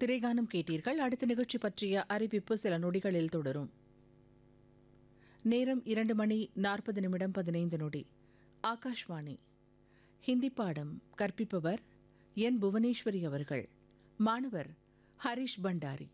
திரைகானம் கேட்டீர்கள் அடுத்த நிகழ்ச்சி பற்றிய அறிவிப்பு சில நொடிகளில் தொடரும் நேரம் இரண்டு மணி நாற்பது நிமிடம் பதினைந்து நொடி ஆகாஷ்வாணி ஹிந்தி பாடம் கற்பிப்பவர் என் புவனேஸ்வரி அவர்கள் மாணவர் ஹரிஷ் பண்டாரி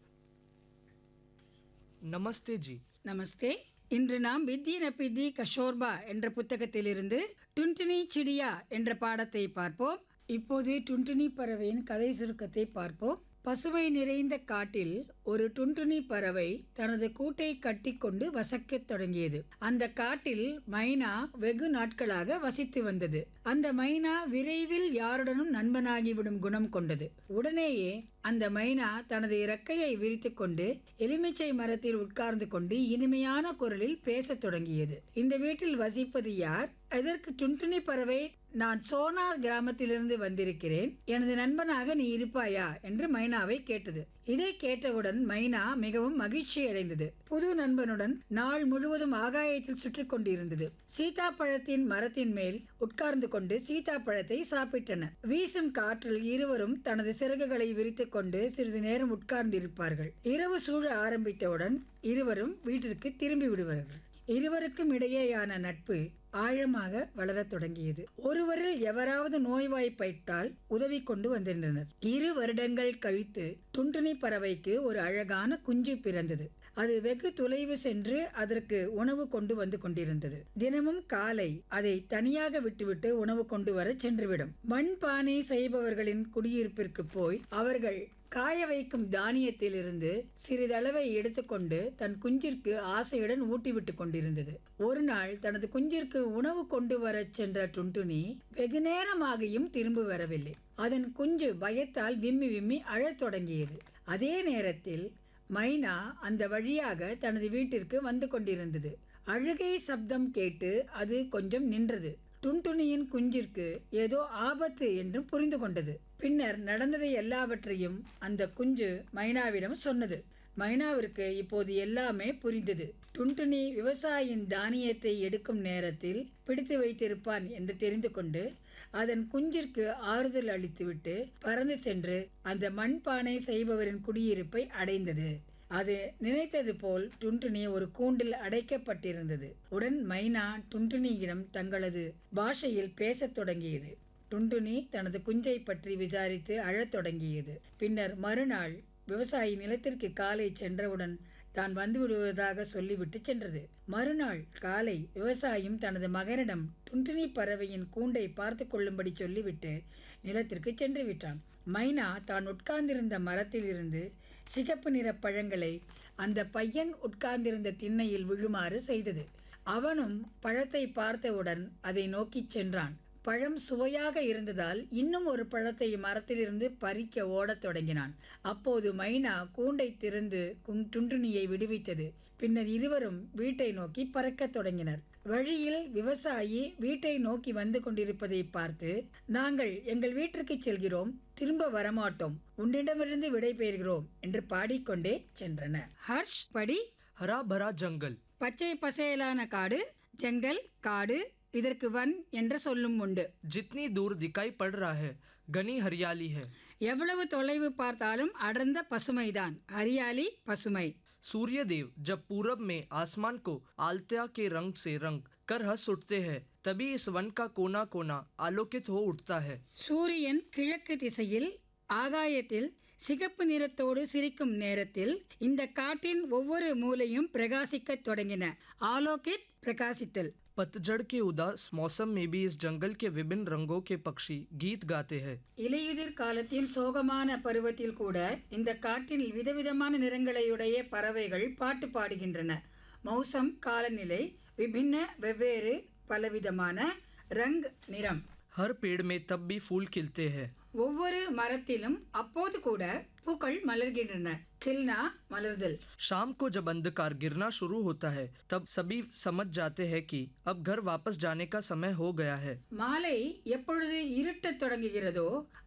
नमस्ते जी நமஸ்தே இன்று நாம் வித்தி நபித்தி கஷோர்பா என்ற புத்தகத்திலிருந்து டுன்டினி சிடியா என்ற பாடத்தை பார்ப்போம் இப்போது டுன்டினி பறவையின் கதை சுருக்கத்தை பார்ப்போம் பசுமை நிறைந்த காட்டில் ஒரு டுன்டுனி பறவை தனது கூட்டை கட்டிக்கொண்டு வசிக்கத் தொடங்கியது அந்த காட்டில் மைனா வெகு நாட்களாக வசித்து வந்தது அந்த மைனா விரைவில் யாருடனும் நண்பனாகிவிடும் குணம் கொண்டது உடனேயே அந்த மைனா தனது இறக்கையை விரித்துக் கொண்டு எலுமிச்சை மரத்தில் உட்கார்ந்து கொண்டு இனிமையான குரலில் பேசத் தொடங்கியது இந்த வீட்டில் வசிப்பது யார் எதற்கு டுன்டுனி பறவை நான் சோனார் கிராமத்திலிருந்து வந்திருக்கிறேன் எனது நண்பனாக நீ இருப்பாயா என்று மைனாவை கேட்டது இதை கேட்டவுடன் மைனா மிகவும் மகிழ்ச்சி அடைந்தது புது நண்பனுடன் நாள் முழுவதும் ஆகாயத்தில் சுற்றி கொண்டிருந்தது சீதாப்பழத்தின் மரத்தின் மேல் உட்கார்ந்து கொண்டு சீதாப்பழத்தை சாப்பிட்டன வீசும் காற்றில் இருவரும் தனது சிறகுகளை விரித்துக் கொண்டு சிறிது நேரம் உட்கார்ந்திருப்பார்கள் இரவு சூழ ஆரம்பித்தவுடன் இருவரும் வீட்டிற்கு திரும்பி விடுவார்கள் இருவருக்கும் இடையேயான நட்பு ஆழமாக வளரத் தொடங்கியது ஒருவரில் எவராவது நோய்வாய்ப்பட்டால் உதவி கொண்டு வந்திருந்தனர் இரு வருடங்கள் கழித்து டுன்டுனி பறவைக்கு ஒரு அழகான குஞ்சு பிறந்தது அது வெகு தொலைவு சென்று அதற்கு உணவு கொண்டு வந்து கொண்டிருந்தது தினமும் காலை அதை தனியாக விட்டுவிட்டு உணவு கொண்டு வர சென்றுவிடும் மண் பானை செய்பவர்களின் குடியிருப்பிற்கு போய் அவர்கள் காய வைக்கும் தானியத்திலிருந்து சிறிதளவை எடுத்துக்கொண்டு தன் குஞ்சிற்கு ஆசையுடன் ஊட்டிவிட்டு கொண்டிருந்தது ஒரு நாள் தனது குஞ்சிற்கு உணவு கொண்டு வரச் சென்ற டுன்டுனி வெகு நேரமாகியும் திரும்ப வரவில்லை அதன் குஞ்சு பயத்தால் விம்மி விம்மி அழத் தொடங்கியது அதே நேரத்தில் மைனா அந்த வழியாக தனது வீட்டிற்கு வந்து கொண்டிருந்தது அழுகை சப்தம் கேட்டு அது கொஞ்சம் நின்றது டுன்டுனியின் குஞ்சிற்கு ஏதோ ஆபத்து என்றும் புரிந்து கொண்டது பின்னர் நடந்ததை எல்லாவற்றையும் அந்த குஞ்சு மைனாவிடம் சொன்னது மைனாவிற்கு இப்போது எல்லாமே புரிந்தது டுன்டுனி விவசாயியின் தானியத்தை எடுக்கும் நேரத்தில் பிடித்து வைத்திருப்பான் என்று தெரிந்து கொண்டு அதன் குஞ்சிற்கு ஆறுதல் அளித்துவிட்டு பறந்து சென்று அந்த மண்பானை செய்பவரின் குடியிருப்பை அடைந்தது அது நினைத்தது போல் டுன்டுனி ஒரு கூண்டில் அடைக்கப்பட்டிருந்தது உடன் மைனா டுன்டுனியிடம் தங்களது பாஷையில் பேசத் தொடங்கியது டுன்டுனி தனது குஞ்சை பற்றி விசாரித்து அழத் தொடங்கியது பின்னர் மறுநாள் விவசாயி நிலத்திற்கு காலை சென்றவுடன் தான் வந்து விடுவதாக சொல்லிவிட்டு சென்றது மறுநாள் காலை விவசாயியும் தனது மகனிடம் டுன்டுனி பறவையின் கூண்டை பார்த்து கொள்ளும்படி சொல்லிவிட்டு நிலத்திற்கு சென்று விட்டான் மைனா தான் உட்கார்ந்திருந்த மரத்திலிருந்து சிகப்பு நிற பழங்களை அந்த பையன் உட்கார்ந்திருந்த திண்ணையில் விழுமாறு செய்தது அவனும் பழத்தை பார்த்தவுடன் அதை நோக்கிச் சென்றான் பழம் சுவையாக இருந்ததால் இன்னும் ஒரு பழத்தை மரத்திலிருந்து பறிக்க ஓடத் தொடங்கினான் அப்போது மைனா கூண்டை திறந்து குங் டுண்டுனியை விடுவித்தது பின்னர் இருவரும் வீட்டை நோக்கி பறக்கத் தொடங்கினர் வழியில் விவசாயி வீட்டை நோக்கி வந்து கொண்டிருப்பதை பார்த்து நாங்கள் எங்கள் வீட்டிற்கு செல்கிறோம் திரும்ப வரமாட்டோம் உன்னிடமிருந்து விடை பெறுகிறோம் என்று பாடிக்கொண்டே சென்றனர் ஹர்ஷ் படி हरा भरा जंगल பச்சை பசேலான காடு ஜங்கல் காடு இதற்கு வன் என்ற சொல்லும் உண்டு जितनी दूर दिखाई पड़ रहा है घनी हरियाली है எவ்வளவு தொலைவு பார்த்தாலும் அடர்ந்த பசுமைதான் ஹரியாலி பசுமை सूर्यदेव जब पूरब में आसमान को आलत्या के रंग से रंग कर हंस उठते हैं तभी इस वन का कोना कोना आलोकित हो उठता है சூரியன் கிழக்கு திசையில் ஆகாயத்தில் சிகப்பு நிறத்தோடு சிரிக்கும் நேரத்தில் இந்த காட்டின் ஒவ்வொரு மூலையும் பிரகாசிக்கத் தொடங்கின ஆலோகித் பிரகாசித்தல் पतझड़ के उदास मौसम में भी इस जंगल के विभिन्न रंगों के पक्षी गीत गाते हैं இலையுதிர் காலத்தின் சோகமான பருவத்தில் கூட இந்த காட்டில் விதவிதமான நிறங்களையுடைய பறவைகள் பாட்டு பாடுகின்றன மௌசம் காலநிலை விபின்ன வெவ்வேறு பலவிதமான ரங் நிறம் हर पेड़ में तब भी फूल खिलते हैं ஒவ்வொரு மரத்திலும் அப்போது கூட பூக்கள் மலர்கின்றன கில்னா மலர்தல் शाम को जब अंधकार गिरना शुरू होता है तब सभी समझ जाते हैं कि अब घर वापस जाने का समय हो गया है மாலை எப்பொழுது இருட்டத் தொடங்குகிறதோ